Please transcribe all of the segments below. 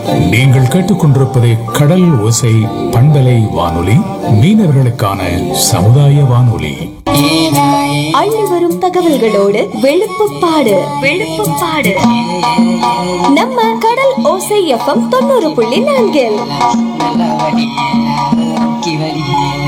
நீங்கள் கேட்டுக்கொண்டிருப்பது கடல் ஓசை பண்பலை வானொலி மீனவர்களுக்கான சமுதாய வானொலி அள்ளி வரும் தகவல்களோடு வெளுப்புப்பாடு வெளுப்புப்பாடு நம்ம கடல் ஓசை எஃப்எம் தொண்ணூறு புள்ளி நான்கில் நல்லா வடி முக்கி வடி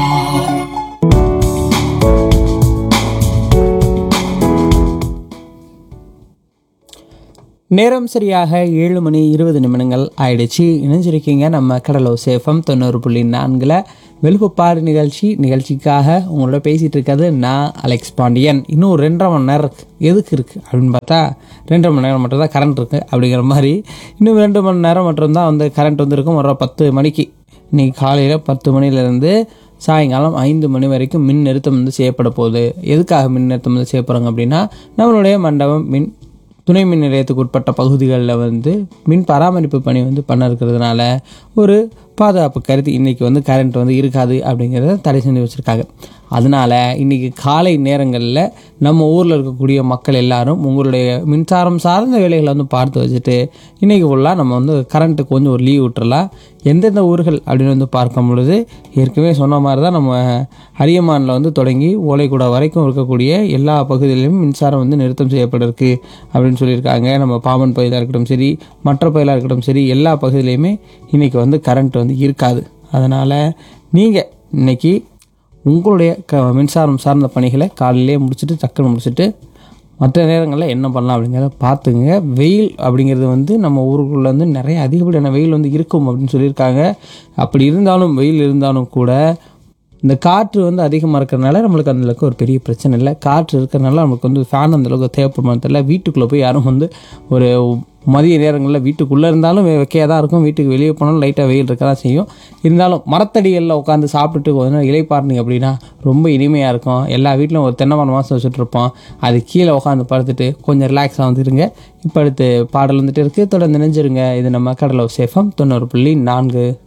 நேரம் சரியாக ஏழு மணி இருபது நிமிடங்கள் ஆயிடுச்சு இணைஞ்சிருக்கீங்க நம்ம கடலோ சேஃபம் தொண்ணூறு புள்ளி நான்கில் வெளுப்புப்பாடு நிகழ்ச்சி நிகழ்ச்சிக்காக உங்களோட பேசிகிட்டு இருக்கிறது நான் அலெக்ஸ் பாண்டியன் இன்னும் ஒரு ரெண்டரை மணி நேரம் இருக்கு எதுக்கு இருக்குது அப்படின்னு பார்த்தா ரெண்டரை மணி நேரம் மட்டும் தான் கரண்ட் இருக்குது அப்படிங்கிற மாதிரி இன்னும் ரெண்டு மணி நேரம் மட்டும்தான் வந்து கரண்ட் வந்திருக்கும் ஒரு பத்து மணிக்கு இன்னைக்கு காலையில் பத்து மணிலேருந்து சாயங்காலம் ஐந்து மணி வரைக்கும் மின் நிறுத்தம் வந்து செய்யப்பட போகுது எதுக்காக மின் நிறுத்தம் வந்து செய்யப்படுறாங்க அப்படின்னா நம்மளுடைய மண்டபம் மின் துணை மின் நிலையத்துக்கு உட்பட்ட பகுதிகளில் வந்து மின் பராமரிப்பு பணி வந்து பண்ண இருக்கிறதுனால ஒரு பாதுகாப்பு கருதி இன்றைக்கி வந்து கரண்ட் வந்து இருக்காது அப்படிங்கிறத தடை செஞ்சு வச்சுருக்காங்க அதனால் இன்றைக்கி காலை நேரங்களில் நம்ம ஊரில் இருக்கக்கூடிய மக்கள் எல்லாரும் உங்களுடைய மின்சாரம் சார்ந்த வேலைகளை வந்து பார்த்து வச்சுட்டு இன்றைக்கி ஃபுல்லாக நம்ம வந்து கரண்ட்டுக்கு கொஞ்சம் ஒரு லீவ் விட்டுறலாம் எந்தெந்த ஊர்கள் அப்படின்னு வந்து பார்க்கும் பொழுது ஏற்கனவே சொன்ன மாதிரி தான் நம்ம அரியமானில் வந்து தொடங்கி ஓலைக்கூடா வரைக்கும் இருக்கக்கூடிய எல்லா பகுதிகளிலும் மின்சாரம் வந்து நிறுத்தம் செய்யப்பட்டிருக்கு அப்படின்னு சொல்லியிருக்காங்க நம்ம பாம்பன் பகுதியாக இருக்கட்டும் சரி மற்ற பகுதியாக இருக்கட்டும் சரி எல்லா பகுதியிலையுமே இன்றைக்கி வந்து கரண்ட் வந்து இருக்காது அதனால் நீங்கள் இன்னைக்கு உங்களுடைய க மின்சாரம் சார்ந்த பணிகளை காலையிலேயே முடிச்சுட்டு டக்குன்னு முடிச்சுட்டு மற்ற நேரங்களில் என்ன பண்ணலாம் அப்படிங்கிறத பார்த்துங்க வெயில் அப்படிங்கிறது வந்து நம்ம ஊருக்குள்ளே வந்து நிறைய அதிகப்படியான வெயில் வந்து இருக்கும் அப்படின்னு சொல்லியிருக்காங்க அப்படி இருந்தாலும் வெயில் இருந்தாலும் கூட இந்த காற்று வந்து அதிகமாக இருக்கிறனால நம்மளுக்கு அந்த அளவுக்கு ஒரு பெரிய பிரச்சனை இல்லை காற்று இருக்கிறனால நமக்கு வந்து ஃபேன் அந்த அளவுக்கு தேவைப்படுமா தெரியல வீட்டுக்குள்ளே போய் யாரும் வந்து ஒரு மதிய நேரங்களில் வீட்டுக்குள்ளே இருந்தாலும் வெக்கையாக தான் இருக்கும் வீட்டுக்கு வெளியே போனாலும் லைட்டாக வெயில் இருக்க தான் செய்யும் இருந்தாலும் மரத்தடிகளில் உட்காந்து சாப்பிட்டுட்டு கொஞ்ச நேரம் இலைப்பாருனீங்க அப்படின்னா ரொம்ப இனிமையாக இருக்கும் எல்லா வீட்டிலும் ஒரு தென்னை மரம் மாதம் வச்சுட்ருப்போம் அது கீழே உட்காந்து படுத்துட்டு கொஞ்சம் ரிலாக்ஸாக வந்துருங்க இப்போ அடுத்து பாடல் வந்துட்டு இருக்குது தொடர்ந்து நினைஞ்சிருங்க இது நம்ம கடலோ சேஃபம் தொண்ணூறு புள்ளி நான்கு